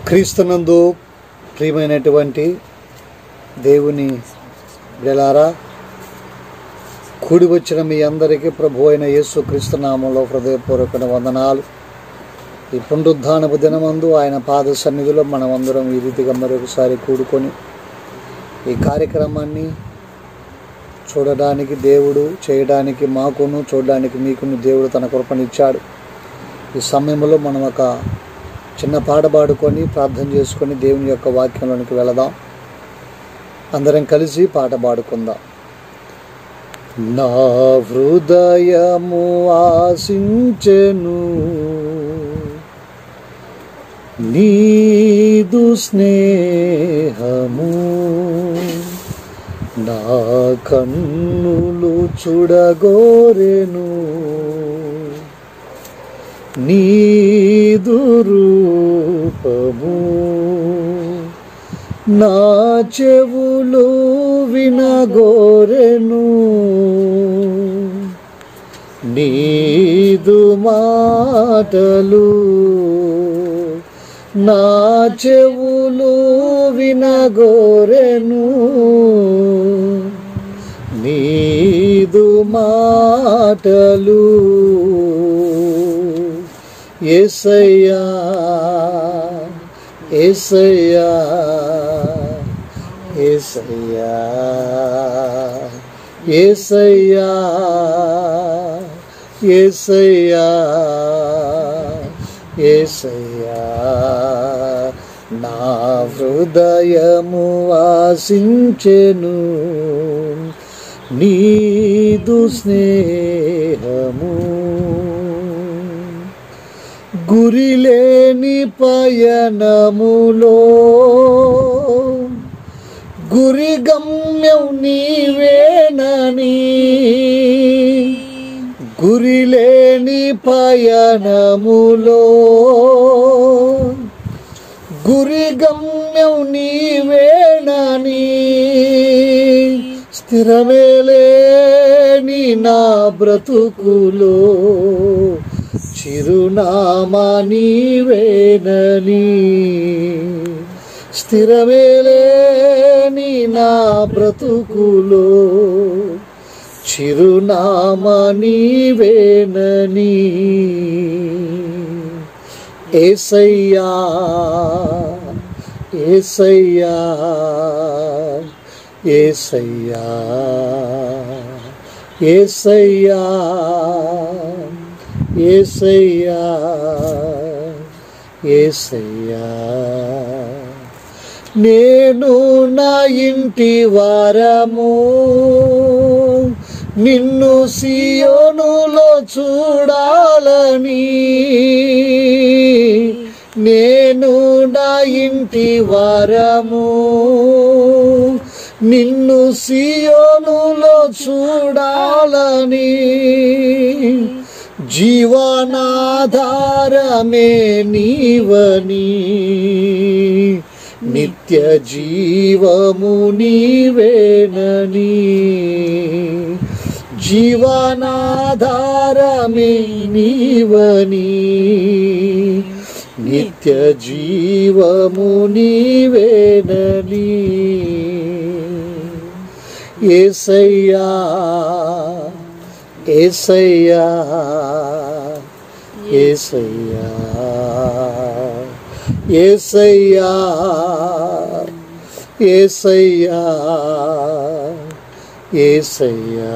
క్రీస్తునందు ప్రియమైనటువంటి దేవుని బిడలారా కూడి వచ్చిన మీ అందరికీ ప్రభు అయిన యేసు క్రీస్తునామంలో హృదయపూర్వక వందనాలు ఈ పునరుద్ధానపు దినమందు ఆయన పాద సన్నిధిలో మనమందరం ఈ రీతిగా మరొకసారి కూడుకొని ఈ కార్యక్రమాన్ని చూడడానికి దేవుడు చేయడానికి మాకును చూడడానికి మీకును దేవుడు తన కృపనిచ్చాడు ఈ సమయంలో మనం ఒక చిన్న పాట పాడుకొని ప్రార్థన చేసుకొని దేవుని యొక్క వాక్యంలోనికి వెళదాం అందరం కలిసి పాట పాడుకుందాం నా హృదయము ఆశించెను నీదు స్నేహము నా కన్నులు చూడగోరెను నీదు రూపము నా చెవులు వినగోరెను నీదు మాటలు నా చెవులు వినగోరెను నీదు మాటలు ఏసయ్యా ఏసయ్యా ఏసయ్యా ఏసయ్యా ఏసయ్యా ఏసయ్యా నా హృదయము ఆశించెను నీదు స్నేహము గురిలేని పయనములో గురి గమ్యం నీవేనని గురిలేని పయనములో గురి గమ్యం నీవేనని స్థిరమేలేని నా బ్రతుకులో చిరునామా నీవేనని స్థిరమేలేని నా బ్రతుకులో చిరునామా నీవేనని ఏసయ్యా ఏసయ్యా ఏసయ్యా ఏసయ్యా ఏసయ్యా ఏసయ్యా నేను నా ఇంటి వారము నిన్ను సియోనులో చూడాలని నేను నా ఇంటి వారము నిన్ను సియోనులో చూడాలని జీవనాధారమే నీవని నిత్య జీవము నీవేనని జీవనాధారమే నీవని నిత్య జీవము నీవేనని ఏసయ్యా ఏసయ్యా ఏసయ్యా ఏసయ్యా ఏసయ్యా ఏసయ్యా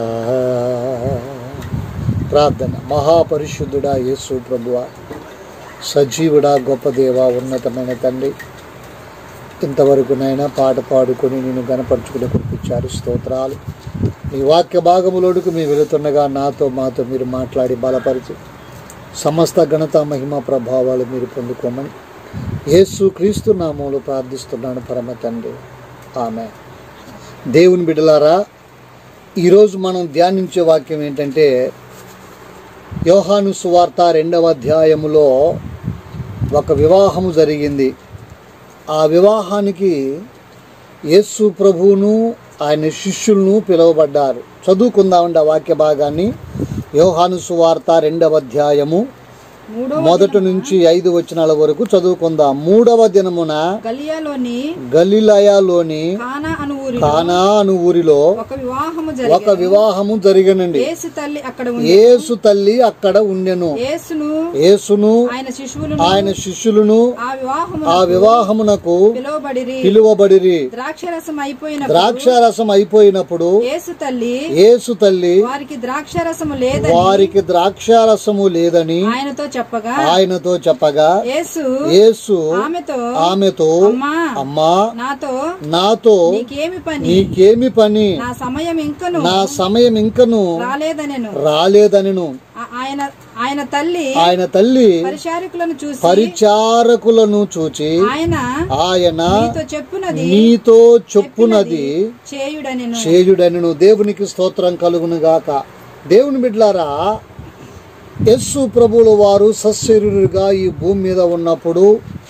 ప్రార్థన మహాపరిశుద్ధుడా యేసు ప్రభువా సజీవుడా గొప్ప దేవా ఉన్నతమైన తండ్రి ఇంతవరకు నైనా పాట పాడుకొని నేను గనపరుచుకుని కురిపించారు స్తోత్రాలు మీ వాక్య భాగములోడుకు మేము వెళుతుండగా నాతో మాతో మీరు మాట్లాడి బలపరిచి సమస్త ఘనత మహిమ ప్రభావాలు మీరు పొందుకోమని యేసు క్రీస్తు నామంలో ప్రార్థిస్తున్నాను పరమ తండ్రి ఆమె దేవుని బిడ్డలారా ఈరోజు మనం ధ్యానించే వాక్యం ఏంటంటే యోహాను సువార్త రెండవ అధ్యాయములో ఒక వివాహము జరిగింది ఆ వివాహానికి యేసు ప్రభువును ఆయన శిష్యులను పిలువబడ్డారు చదువుకుందామండి ఆ వాక్య భాగాన్ని యోహాను సువార్త రెండవ అధ్యాయము మూడవ మొదటి నుంచి ఐదు వచనాల వరకు చదువుకుందాం మూడవ దినమున గలియాలోని గలిలయలోని కానా అను ఊరి కానా అను ఊరిలో ఒక వివాహము ఒక జరిగి వివాహము జరిగినండి యేసు తల్లి అక్కడ ఉంది యేసు తల్లి అక్కడ ఉండెను యేసును యేసును ఆయన శిశువులను ఆయన శిష్యులను ఆ వివాహము ఆ వివాహమునకు పిలువబడిరి పిలువబడిరి ద్రాక్షరసం అయిపోయిన ద్రాక్షారసం అయిపోయినప్పుడు యేసు తల్లి యేసు తల్లి వారికి ద్రాక్షరసము లేదని వారికి ద్రాక్షారసము లేదని ఆయనతో చెప్పగా ఆయనతో చెప్పగా యేసు యేసు ఆమెతో ఆమెతో అమ్మా అమ్మా నాతో నాతో నీకేమి పని నీకేమి పని నా సమయం ఇంకను నా సమయం ఇంకను రాలేదనెను రాలేదనిను ఆ- ఆయన ఆయన తల్లి ఆయన తల్లి పరిచారకులను చూసి పరిచారకులను చూచి ఆయన ఆయన నీతో చెప్పునది నీతో చెప్పునది చేయుడనెను చేయుడనను దేవునికి స్తోత్రం కలుగును గాక దేవుని బిడ్లారా యస్సు ప్రభువుల వారు సశరీరుగా ఈ భూమి మీద ఉన్నప్పుడు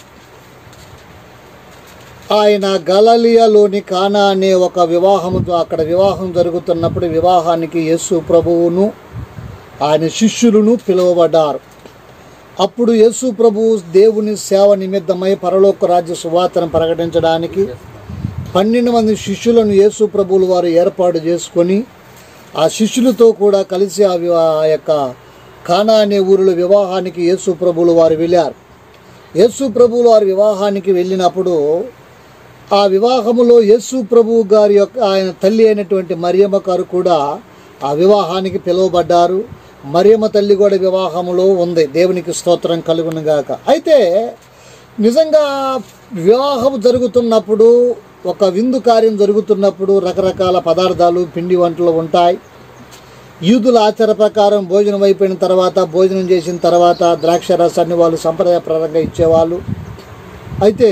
ఆయన గలలియలోని కానా అనే ఒక వివాహము అక్కడ వివాహం జరుగుతున్నప్పుడు వివాహానికి యేసు ప్రభువును ఆయన శిష్యులను పిలువబడ్డారు అప్పుడు యేసు ప్రభువు దేవుని సేవ నిమిత్తమై పరలోక రాజ్య సువార్తను ప్రకటించడానికి పన్నెండు మంది శిష్యులను యేసు ప్రభువులు వారు ఏర్పాటు చేసుకొని ఆ శిష్యులతో కూడా కలిసి ఆ వి- ఆ యొక్క కానా అనే ఊరిలో వివాహానికి యేసు ప్రభువులు వారు వెళ్ళారు యేసు ప్రభువులు వారి వివాహానికి వెళ్ళినప్పుడు ఆ వివాహములో యేసు ప్రభువు గారి యొక్క ఆయన తల్లి అయినటువంటి మరియమ్మ గారు కూడా ఆ వివాహానికి పిలువబడ్డారు మరియమ్మ తల్లి కూడా వివాహములో ఉంది దేవునికి స్తోత్రం కలుగును గాక అయితే నిజంగా వివాహం జరుగుతున్నప్పుడు ఒక విందు కార్యం జరుగుతున్నప్పుడు రకరకాల పదార్థాలు పిండి వంటలు ఉంటాయి యూదుల ఆచార ప్రకారం భోజనం అయిపోయిన తర్వాత భోజనం చేసిన తర్వాత ద్రాక్ష రసాన్ని వాళ్ళు సంప్రదాయప్రదంగా ఇచ్చేవాళ్ళు అయితే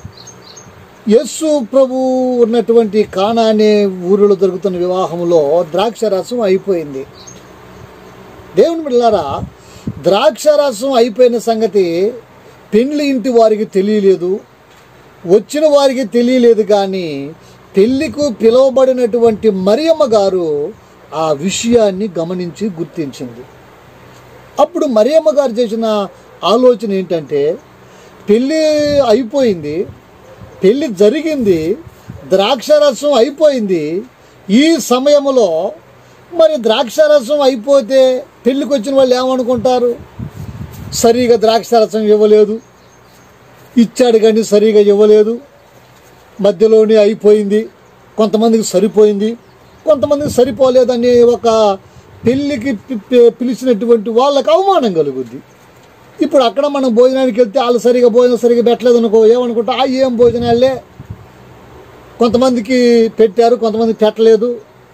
యస్సు ప్రభు ఉన్నటువంటి కానా అనే ఊరిలో జరుగుతున్న వివాహంలో ద్రాక్ష రసం అయిపోయింది దేవుని బిడ్డలారా ద్రాక్ష రసం అయిపోయిన సంగతి పెళ్లి ఇంటి వారికి తెలియలేదు వచ్చిన వారికి తెలియలేదు కానీ పెళ్లికు పిలువబడినటువంటి మరియమ్మ గారు ఆ విషయాన్ని గమనించి గుర్తించింది అప్పుడు మరియమ్మ గారు చేసిన ఆలోచన ఏంటంటే పెళ్ళి అయిపోయింది పెళ్ళి జరిగింది ద్రాక్షరసం అయిపోయింది ఈ సమయంలో మరి ద్రాక్షరసం అయిపోతే పెళ్ళికి వచ్చిన వాళ్ళు ఏమనుకుంటారు సరిగా ద్రాక్షరసం ఇవ్వలేదు ఇచ్చాడు కానీ సరిగా ఇవ్వలేదు మధ్యలోనే అయిపోయింది కొంతమందికి సరిపోయింది కొంతమందికి సరిపోలేదని ఒక పెళ్ళికి పి- పి- పిలిచినటువంటి వాళ్ళకి అవమానం కలుగుద్ది ఇప్పుడు అక్కడ మనం భోజనానికి వెళ్తే వాళ్ళు సరిగా భోజనం సరిగా పెట్టలేదు అనుకో ఏమనుకుంటా ఆ ఏం భోజనాలే కొంతమందికి పెట్టారు కొంతమంది పెట్టలేదు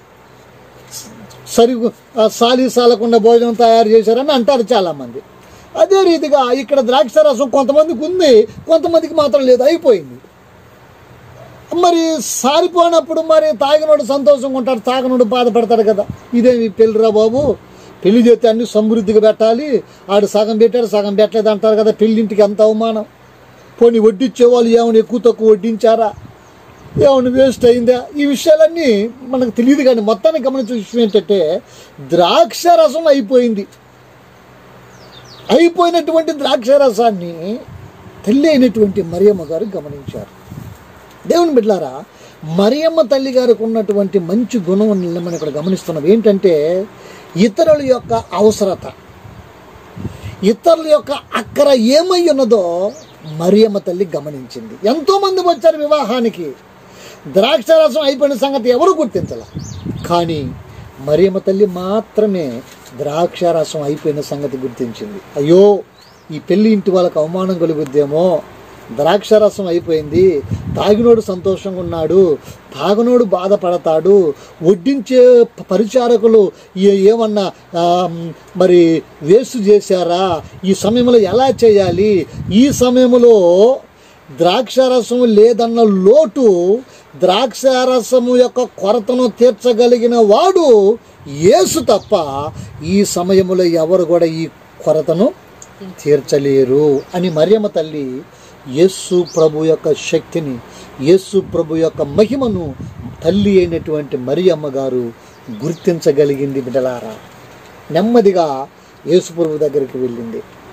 సరి ఆ సాలి సాలకుండా భోజనం తయారు చేశారని అంటారు చాలామంది అదే రీతిగా ఇక్కడ ద్రాక్ష రసం కొంతమందికి ఉంది కొంతమందికి మాత్రం లేదు అయిపోయింది మరి సారిపోయినప్పుడు మరి తాగినోడు సంతోషంగా ఉంటాడు తాగనోడు బాధపడతాడు కదా ఇదేమి పెళ్ళిరా బాబు పెళ్లి చేస్తే అన్ని సమృద్ధిగా పెట్టాలి ఆడు సగం పెట్టాడు సగం పెట్టలేదు అంటారు కదా పెళ్ళింటికి ఎంత అవమానం పోనీ వడ్డించే వాళ్ళు ఏమైనా ఎక్కువ తక్కువ వడ్డించారా ఏమైనా వేస్ట్ అయిందా ఈ విషయాలన్నీ మనకు తెలియదు కానీ మొత్తాన్ని గమనించిన విషయం ఏంటంటే ద్రాక్ష రసం అయిపోయింది అయిపోయినటువంటి ద్రాక్ష రసాన్ని తల్లి అయినటువంటి మరియమ్మ గారు గమనించారు దేవుని బిడ్లారా మరియమ్మ తల్లి గారికి ఉన్నటువంటి మంచి గుణం మనం ఇక్కడ గమనిస్తున్నాం ఏంటంటే ఇతరుల యొక్క అవసరత ఇతరుల యొక్క అక్కర ఏమై ఉన్నదో మరియమ్మ తల్లి గమనించింది ఎంతోమంది వచ్చారు వివాహానికి ద్రాక్షారసం అయిపోయిన సంగతి ఎవరు గుర్తించాల కానీ మరియమ్మ తల్లి మాత్రమే ద్రాక్షారసం అయిపోయిన సంగతి గుర్తించింది అయ్యో ఈ పెళ్లి ఇంటి వాళ్ళకి అవమానం కలుగుద్దేమో ద్రాక్షారసం అయిపోయింది తాగినోడు సంతోషంగా ఉన్నాడు తాగనోడు బాధపడతాడు వడ్డించే ప- పరిచారకులు ఏ- ఏమన్నా ఆ, మరి వేస్ట్ చేశారా ఈ సమయంలో ఎలా చేయాలి ఈ సమయంలో ద్రాక్షారసం లేదన్న లోటు ద్రాక్షారసము యొక్క కొరతను తీర్చగలిగిన వాడు యేసు తప్ప ఈ సమయంలో ఎవరు కూడా ఈ కొరతను తీర్చలేరు అని మరియమ్మ తల్లి యేసు ప్రభు యొక్క శక్తిని యేసు ప్రభు యొక్క మహిమను తల్లి అయినటువంటి మరియమ్మ గారు గుర్తించగలిగింది బిడలారా నెమ్మదిగా యేసు ప్రభు దగ్గరికి వెళ్ళింది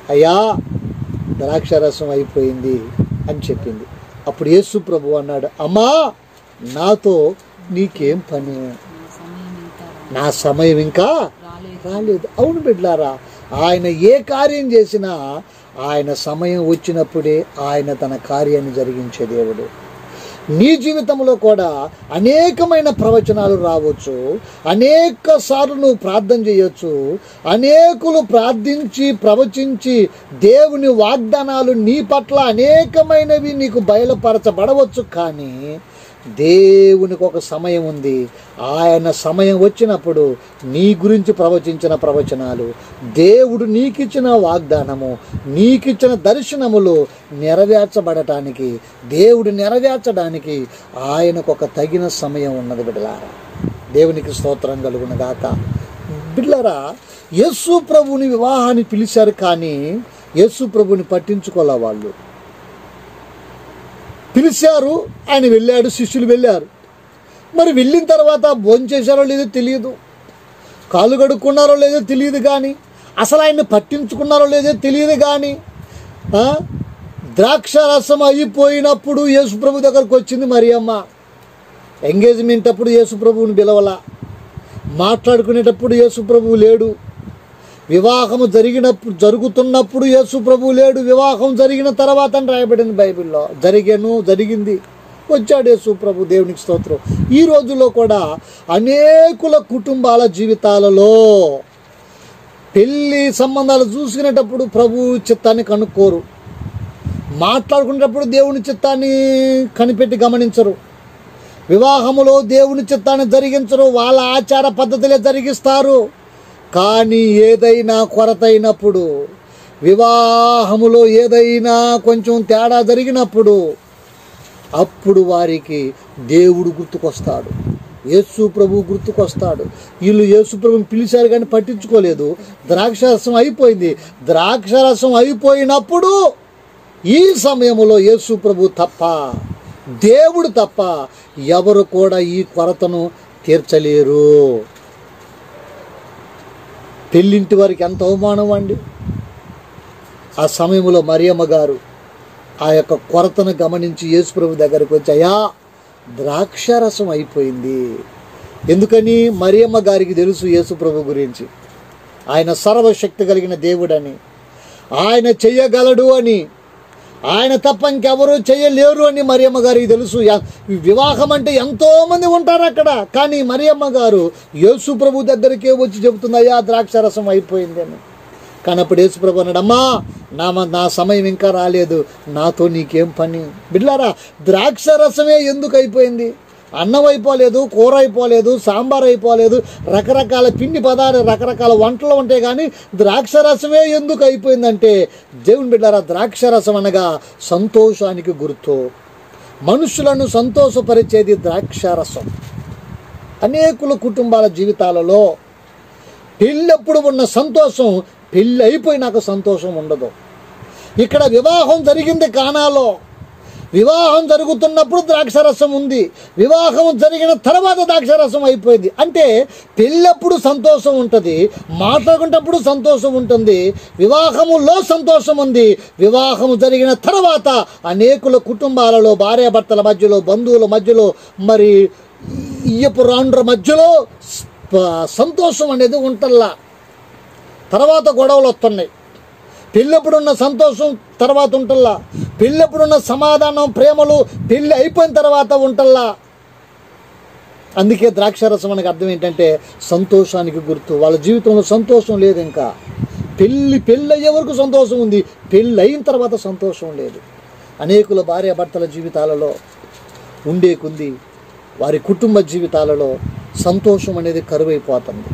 అయ్యా ద్రాక్షరసం అయిపోయింది అని చెప్పింది అప్పుడు యేసు ప్రభు అన్నాడు అమ్మా నాతో నీకేం పని నా సమయం ఇంకా రాలేదు అవును బిడ్లారా ఆయన ఏ కార్యం చేసినా ఆయన సమయం వచ్చినప్పుడే ఆయన తన కార్యాన్ని జరిగించే దేవుడు నీ జీవితంలో కూడా అనేకమైన ప్రవచనాలు రావచ్చు అనేక సార్లు నువ్వు ప్రార్థన చేయొచ్చు అనేకులు ప్రార్థించి ప్రవచించి దేవుని వాగ్దానాలు నీ పట్ల అనేకమైనవి నీకు బయలుపరచబడవచ్చు కానీ దేవునికి ఒక సమయం ఉంది ఆయన సమయం వచ్చినప్పుడు నీ గురించి ప్రవచించిన ప్రవచనాలు దేవుడు నీకిచ్చిన వాగ్దానము నీకిచ్చిన దర్శనములు నెరవేర్చబడటానికి దేవుడు నెరవేర్చడానికి ఆయనకు ఒక తగిన సమయం ఉన్నది బిడ్డలారా దేవునికి స్తోత్రం కలుగును గాక బిడ్డలారా యేసు ప్రభుని వివాహాన్ని పిలిచారు కానీ యేసు ప్రభుని పట్టించుకోలే వాళ్ళు పిలిచారు ఆయన వెళ్ళాడు శిష్యులు వెళ్ళారు మరి వెళ్ళిన తర్వాత భోజనం చేశారో లేదో తెలియదు కాళ్ళు కడుక్కున్నారో లేదో తెలియదు కానీ అసలు ఆయన్ని పట్టించుకున్నారో లేదో తెలియదు కానీ ఆ? ద్రాక్ష రసం అయిపోయినప్పుడు యేసుప్రభు దగ్గరకు వచ్చింది మరి అమ్మ ఎంగేజ్మెంట్ అప్పుడు యేసుప్రభువుని పిలవలా మాట్లాడుకునేటప్పుడు యేసుప్రభువు లేడు వివాహము జరిగినప్పుడు జరుగుతున్నప్పుడు యేసు ప్రభు లేడు వివాహం జరిగిన తర్వాత అని రాయబడింది బైబిల్లో జరిగాను జరిగింది వచ్చాడు యేసు ప్రభు దేవునికి స్తోత్రం ఈ రోజుల్లో కూడా అనేకుల కుటుంబాల జీవితాలలో పెళ్లి సంబంధాలు చూసుకునేటప్పుడు ప్రభు చిత్తాన్ని కనుక్కోరు మాట్లాడుకునేటప్పుడు దేవుని చిత్తాన్ని కనిపెట్టి గమనించరు వివాహములో దేవుని చిత్తాన్ని జరిగించరు వాళ్ళ ఆచార పద్ధతులే జరిగిస్తారు కానీ ఏదైనా కొరత అయినప్పుడు వివాహములో ఏదైనా కొంచెం తేడా జరిగినప్పుడు అప్పుడు వారికి దేవుడు గుర్తుకొస్తాడు యేసు ప్రభు గుర్తుకొస్తాడు వీళ్ళు యేసు ప్రభుని పిలిచారు కానీ పట్టించుకోలేదు ద్రాక్షరసం అయిపోయింది ద్రాక్షరసం అయిపోయినప్పుడు ఈ సమయంలో యేసు ప్రభు తప్ప దేవుడు తప్ప ఎవరు కూడా ఈ కొరతను తీర్చలేరు పెళ్ళింటి వారికి ఎంత అవమానం అండి ఆ సమయంలో మరియమ్మ గారు ఆ యొక్క కొరతను గమనించి యేసుప్రభు దగ్గరకు వచ్చి అయ్యా ద్రాక్షరసం అయిపోయింది ఎందుకని మరియమ్మ గారికి తెలుసు యేసుప్రభు గురించి ఆయన సర్వశక్తి కలిగిన దేవుడని ఆయన చెయ్యగలడు అని ఆయన తప్ప ఇంకెవరూ చేయలేరు అని మరియమ్మ గారికి తెలుసు య- వివాహం అంటే ఎంతో మంది ఉంటారు అక్కడ కానీ మరియమ్మ గారు యేసు ప్రభు దగ్గరికే వచ్చి చెబుతుంది అయ్యా ద్రాక్షరసం అయిపోయింది అని కానీ అప్పుడు యేసు ప్రభు అన్నాడు అమ్మా నా మ- నా సమయం ఇంకా రాలేదు నాతో నీకేం పని బిడ్లారా ద్రాక్షరసమే ఎందుకు అయిపోయింది అన్నం అయిపోలేదు కూర అయిపోలేదు సాంబార్ అయిపోలేదు రకరకాల పిండి పదార్థ రకరకాల వంటలు ఉంటాయి కానీ ద్రాక్షరసమే ఎందుకు అయిపోయిందంటే దేవుని బిడ్డారా ద్రాక్షరసం అనగా సంతోషానికి గుర్తు మనుషులను సంతోషపరిచేది ద్రాక్షరసం అనేకుల కుటుంబాల జీవితాలలో పెళ్ళప్పుడు ఉన్న సంతోషం పెళ్ళి అయిపోయినాక సంతోషం ఉండదు ఇక్కడ వివాహం జరిగింది కానాలో వివాహం జరుగుతున్నప్పుడు ద్రాక్షరసం ఉంది వివాహం జరిగిన తర్వాత ద్రాక్షరసం అయిపోయింది అంటే పెళ్ళప్పుడు సంతోషం ఉంటుంది మాట్లాడుకునేటప్పుడు సంతోషం ఉంటుంది వివాహములో సంతోషం ఉంది వివాహము జరిగిన తర్వాత అనేకుల కుటుంబాలలో భార్యాభర్తల మధ్యలో బంధువుల మధ్యలో మరి ఇయ్యపు రాండ్ర మధ్యలో స్ప- సంతోషం అనేది ఉంటల్లా తర్వాత గొడవలు వస్తున్నాయి పెళ్ళప్పుడున్న సంతోషం తర్వాత ఉంటల్లా పెళ్ళప్పుడున్న సమాధానం ప్రేమలు పెళ్ళి అయిపోయిన తర్వాత ఉంటల్లా అందుకే ద్రాక్షరసం మనకు అర్థం ఏంటంటే సంతోషానికి గుర్తు వాళ్ళ జీవితంలో సంతోషం లేదు ఇంకా పెళ్ళి పెళ్ళి అయ్యే వరకు సంతోషం ఉంది పెళ్ళి అయిన తర్వాత సంతోషం లేదు అనేకుల భార్యాభర్తల జీవితాలలో ఉండే కొంది వారి కుటుంబ జీవితాలలో సంతోషం అనేది కరువైపోతుంది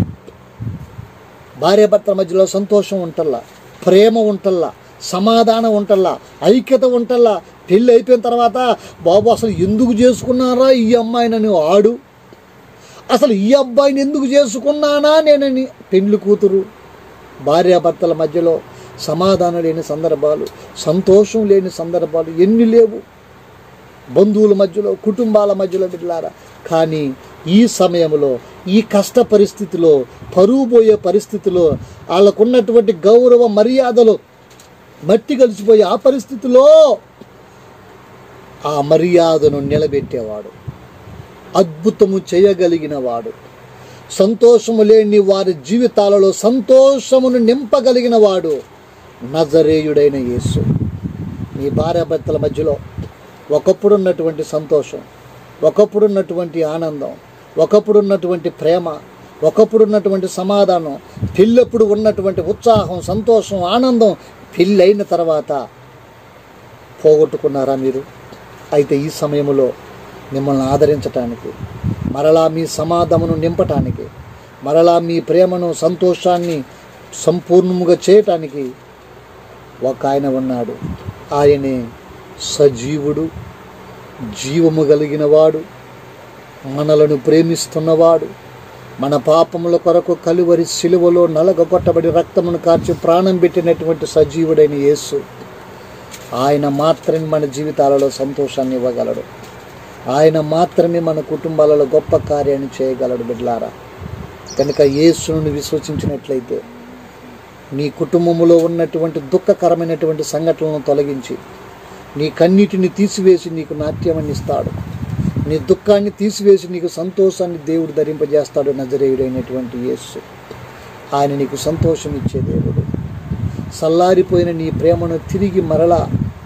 భార్యాభర్తల మధ్యలో సంతోషం ఉంటల్లా ప్రేమ ఉంటల్లా సమాధానం ఉంటల్లా ఐక్యత ఉంటల్లా పెళ్ళి అయిపోయిన తర్వాత బాబు అసలు ఎందుకు చేసుకున్నారా ఈ అమ్మాయినని ఆడు అసలు ఈ అబ్బాయిని ఎందుకు చేసుకున్నానా నేనని పెండ్లి కూతురు భార్యాభర్తల మధ్యలో సమాధానం లేని సందర్భాలు సంతోషం లేని సందర్భాలు ఎన్ని లేవు బంధువుల మధ్యలో కుటుంబాల మధ్యలో బిడ్డలారా కానీ ఈ సమయంలో ఈ కష్ట పరిస్థితిలో పరువు పోయే పరిస్థితిలో వాళ్ళకున్నటువంటి గౌరవ మర్యాదలు మట్టి కలిసిపోయి ఆ పరిస్థితిలో ఆ మర్యాదను నిలబెట్టేవాడు అద్భుతము చేయగలిగిన వాడు సంతోషము లేని వారి జీవితాలలో సంతోషమును నింపగలిగిన వాడు నజరేయుడైన యేసు నీ భార్యాభర్తల మధ్యలో ఒకప్పుడు ఉన్నటువంటి సంతోషం ఒకప్పుడు ఉన్నటువంటి ఆనందం ఒకప్పుడు ఉన్నటువంటి ప్రేమ ఒకప్పుడు ఉన్నటువంటి సమాధానం పెళ్ళప్పుడు ఉన్నటువంటి ఉత్సాహం సంతోషం ఆనందం పెళ్ళైన తర్వాత పోగొట్టుకున్నారా మీరు అయితే ఈ సమయంలో మిమ్మల్ని ఆదరించటానికి మరలా మీ సమాధమును నింపటానికి మరలా మీ ప్రేమను సంతోషాన్ని సంపూర్ణముగా చేయటానికి ఒక ఆయన ఉన్నాడు ఆయనే సజీవుడు జీవము కలిగిన వాడు మనలను ప్రేమిస్తున్నవాడు మన పాపముల కొరకు కలువరి సిలువలో నలగొట్టబడి రక్తమును కార్చి ప్రాణం పెట్టినటువంటి సజీవుడైన యేసు ఆయన మాత్రమే మన జీవితాలలో సంతోషాన్ని ఇవ్వగలడు ఆయన మాత్రమే మన కుటుంబాలలో గొప్ప కార్యాన్ని చేయగలడు బిడ్లారా కనుక యేసును విశ్వసించినట్లయితే నీ కుటుంబములో ఉన్నటువంటి దుఃఖకరమైనటువంటి సంఘటనలను తొలగించి నీ కన్నీటిని తీసివేసి నీకు నాట్యమని ఇస్తాడు నీ దుఃఖాన్ని తీసివేసి నీకు సంతోషాన్ని దేవుడు ధరింపజేస్తాడు నజరేయుడైనటువంటి యేసు ఆయన నీకు సంతోషం ఇచ్చే దేవుడు సల్లారిపోయిన నీ ప్రేమను తిరిగి మరలా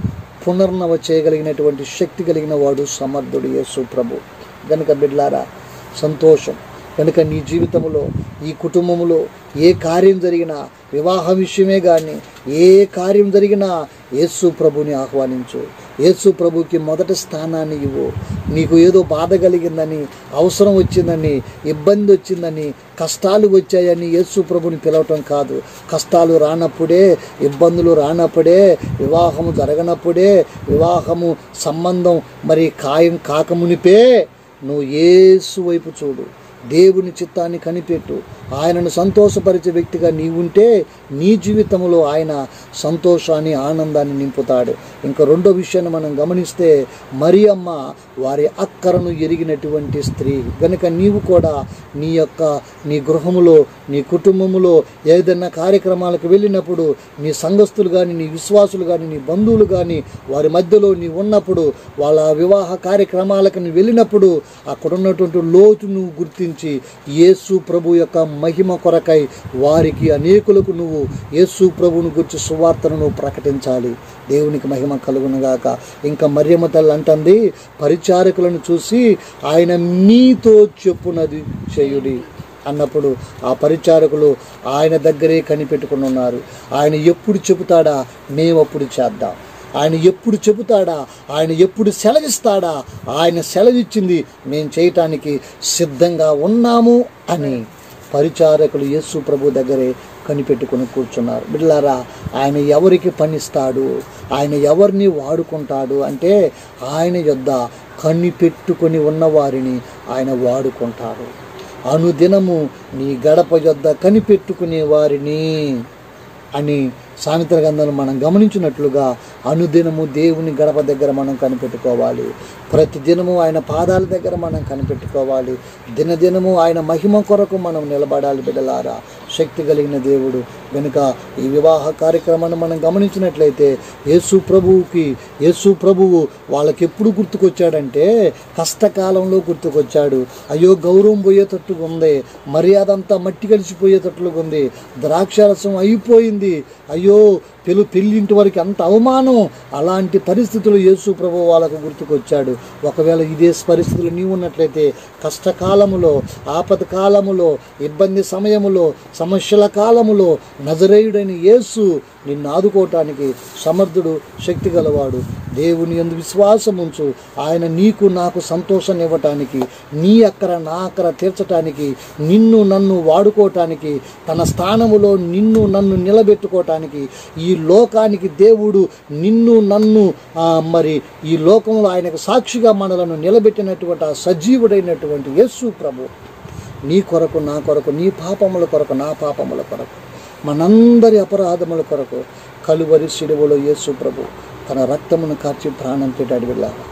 పునర్నవ చేయగలిగినటువంటి శక్తి కలిగిన వాడు సమర్థుడు యేసు ప్రభు గనుక బిడ్లారా సంతోషం కనుక నీ జీవితంలో ఈ కుటుంబంలో ఏ కార్యం జరిగినా వివాహ విషయమే కానీ ఏ కార్యం జరిగినా యేసు ప్రభుని ఆహ్వానించు యేసు ప్రభుకి మొదటి స్థానాన్ని ఇవ్వు నీకు ఏదో బాధ కలిగిందని అవసరం వచ్చిందని ఇబ్బంది వచ్చిందని కష్టాలు వచ్చాయని యేసు ప్రభుని పిలవటం కాదు కష్టాలు రానప్పుడే ఇబ్బందులు రానప్పుడే వివాహము జరగనప్పుడే వివాహము సంబంధం మరి ఖాయం కాకమునిపే నువ్వు యేసు వైపు చూడు దేవుని చిత్తాన్ని కనిపెట్టు ఆయనను సంతోషపరిచే వ్యక్తిగా నీవుంటే నీ జీవితంలో ఆయన సంతోషాన్ని ఆనందాన్ని నింపుతాడు ఇంకా రెండో విషయాన్ని మనం గమనిస్తే మరియమ్మ వారి అక్కరను ఎరిగినటువంటి స్త్రీ గనుక నీవు కూడా నీ యొక్క నీ గృహములో నీ కుటుంబములో ఏదైనా కార్యక్రమాలకు వెళ్ళినప్పుడు నీ సంఘస్థులు కానీ నీ విశ్వాసులు కానీ నీ బంధువులు కానీ వారి మధ్యలో నీ ఉన్నప్పుడు వాళ్ళ వివాహ కార్యక్రమాలకు నీ వెళ్ళినప్పుడు అక్కడ ఉన్నటువంటి లోతు నువ్వు గుర్తించి యేసు ప్రభు యొక్క మహిమ కొరకై వారికి అనేకులకు నువ్వు యేసు ప్రభువును గురించి సువార్తను నువ్వు ప్రకటించాలి దేవునికి మహిమ కలుగునుగాక ఇంకా మరియమ్మ తల్లి అంటుంది పరిచారకులను చూసి ఆయన మీతో చెప్పునది చేయుడి అన్నప్పుడు ఆ పరిచారకులు ఆయన దగ్గరే కనిపెట్టుకుని ఉన్నారు ఆయన ఎప్పుడు చెబుతాడా మేము అప్పుడు చేద్దాం ఆయన ఎప్పుడు చెబుతాడా ఆయన ఎప్పుడు సెలవిస్తాడా ఆయన సెలవిచ్చింది మేము చేయటానికి సిద్ధంగా ఉన్నాము అని పరిచారకులు యేసు ప్రభు దగ్గరే కనిపెట్టుకుని కూర్చున్నారు బిడ్డలారా ఆయన ఎవరికి పనిస్తాడు ఆయన ఎవరిని వాడుకుంటాడు అంటే ఆయన యొద్ద కనిపెట్టుకొని ఉన్నవారిని ఆయన వాడుకుంటాడు అనుదినము నీ గడప యొద్ద కనిపెట్టుకునే వారిని అని సామెతల గ్రంథంలో మనం గమనించినట్లుగా అనుదినము దేవుని గడప దగ్గర మనం కనిపెట్టుకోవాలి ప్రతి దినము ఆయన పాదాల దగ్గర మనం కనిపెట్టుకోవాలి దినదినము ఆయన మహిమ కొరకు మనం నిలబడాలి బిడ్డలారా శక్తి కలిగిన దేవుడు వెనుక ఈ వివాహ కార్యక్రమాన్ని మనం గమనించినట్లయితే యేసు ప్రభువుకి యేసు ప్రభువు వాళ్ళకి ఎప్పుడు గుర్తుకొచ్చాడంటే కష్టకాలంలో గుర్తుకొచ్చాడు అయ్యో గౌరవం పోయేటట్టుగా ఉంది మర్యాద అంతా మట్టి కలిసిపోయేటట్లుగా ఉంది ద్రాక్షారసం అయిపోయింది అయ్యో పెళ్ళు పెళ్ళింటి వరకు అంత అవమానం అలాంటి పరిస్థితులు యేసు ప్రభు వాళ్ళకు గుర్తుకొచ్చాడు ఒకవేళ ఇదే పరిస్థితులు నీవు ఉన్నట్లయితే కష్టకాలములో ఆపద కాలములో ఇబ్బంది సమయములో సమస్యల కాలములో నజరేయుడైన యేసు నిన్ను ఆదుకోవటానికి సమర్థుడు శక్తి గలవాడు దేవుని ఎందు విశ్వాసం ఉంచు ఆయన నీకు నాకు సంతోషాన్ని ఇవ్వటానికి నీ అక్కర నా అక్కర తీర్చటానికి నిన్ను నన్ను వాడుకోవటానికి తన స్థానములో నిన్ను నన్ను నిలబెట్టుకోవటానికి ఈ లోకానికి దేవుడు నిన్ను నన్ను ఆ, మరి ఈ లోకంలో ఆయనకు సాక్షిగా మనలను నిలబెట్టినటువంటి ఆ సజీవుడైనటువంటి యేసు ప్రభు నీ కొరకు నా కొరకు నీ పాపముల కొరకు నా పాపముల కొరకు మనందరి అపరాధముల కొరకు కలువరి శిలువలో యేసు ప్రభు తన రక్తమును కార్చి ప్రాణం పెట్టాడు వెళ్ళాలి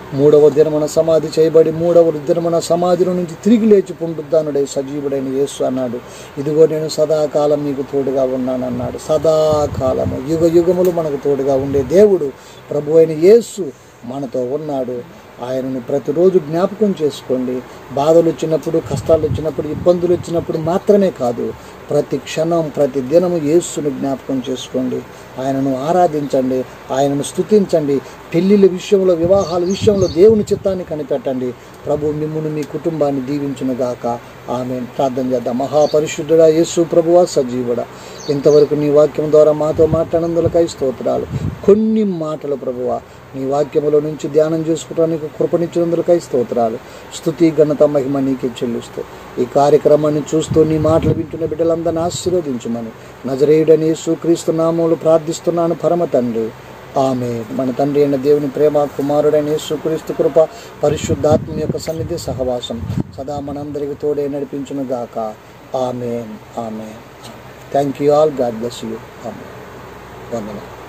మూడవ దినమున సమాధి చేయబడి మూడవ దినమున సమాధిలో నుంచి తిరిగి లేచి పుండుద్దానుడై సజీవుడైన యేసు అన్నాడు ఇదిగో నేను సదాకాలం మీకు తోడుగా ఉన్నానన్నాడు సదాకాలము యుగ యుగములు మనకు తోడుగా ఉండే దేవుడు ప్రభు అయిన యేసు మనతో ఉన్నాడు ఆయనను ప్రతిరోజు జ్ఞాపకం చేసుకోండి బాధలు వచ్చినప్పుడు కష్టాలు వచ్చినప్పుడు ఇబ్బందులు వచ్చినప్పుడు మాత్రమే కాదు ప్రతి క్షణం ప్రతి దినము యేసును జ్ఞాపకం చేసుకోండి ఆయనను ఆరాధించండి ఆయనను స్తుతించండి పెళ్ళిళ్ళ విషయంలో వివాహాల విషయంలో దేవుని చిత్తాన్ని కనిపెట్టండి ప్రభు మిమ్మును మీ కుటుంబాన్ని దీవించునుగాక ఆమె ప్రార్థన చేద్దాం మహాపరిశుద్ధుడా యేసు ప్రభువా సజీవుడా ఇంతవరకు నీ వాక్యం ద్వారా మాతో మాట్లాడినందులకై స్తోత్రాలు కొన్ని మాటలు ప్రభువా నీ వాక్యములో నుంచి ధ్యానం చేసుకోవడానికి కృపణించినందులకై స్తోత్రాలు స్తుతి ఘనత మహిమ నీకే చెల్లిస్తూ ఈ కార్యక్రమాన్ని చూస్తూ నీ మాటలు వింటున్న బిడ్డలందరినీ ఆశీర్వదించమని నజరేయుడని యేసుక్రీస్తు నామములు ప్రార్థిస్తున్నాను పరమ తండ్రి ఆమె మన తండ్రి అయిన దేవుని ప్రేమ కుమారుడైన యేసుక్రీస్తు కృప పరిశుద్ధాత్మ యొక్క సన్నిధి సహవాసం సదా మనందరికి తోడే నడిపించును గాక ఆమె ఆమె thank you all God bless you ఆమె వందనం